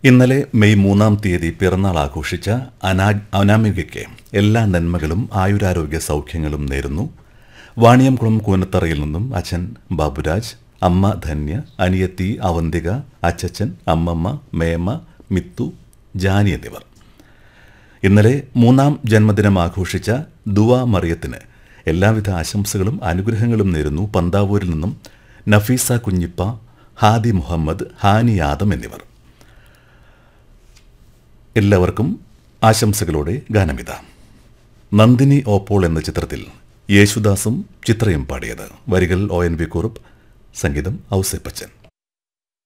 ഇന്നലെ മെയ് മൂന്നാം തീയതി പിറന്നാൾ ആഘോഷിച്ച അനാ അനാമികയ്ക്ക് എല്ലാ നന്മകളും ആയുരാരോഗ്യ സൗഖ്യങ്ങളും നേരുന്നു വാണിയംകുളം കൂനത്തറയിൽ നിന്നും അച്ഛൻ ബാബുരാജ് അമ്മ ധന്യ അനിയത്തി അവന്തിക അച്ചച്ചൻ അമ്മമ്മ മേമ മിത്തു ജാനി എന്നിവർ ഇന്നലെ മൂന്നാം ജന്മദിനം ആഘോഷിച്ച ദുവ മറിയത്തിന് എല്ലാവിധ ആശംസകളും അനുഗ്രഹങ്ങളും നേരുന്നു പന്താവൂരിൽ നിന്നും നഫീസ കുഞ്ഞിപ്പ ഹാദി മുഹമ്മദ് ഹാനി ആദം എന്നിവർ എല്ലാവർക്കും ആശംസകളോടെ ഗാനമിത നന്ദിനി ഓപ്പോൾ എന്ന ചിത്രത്തിൽ യേശുദാസും ചിത്രയും പാടിയത് വരികൾ ഒ എൻ വി കുറുപ്പ് സംഗീതം ഔസേപ്പച്ചൻ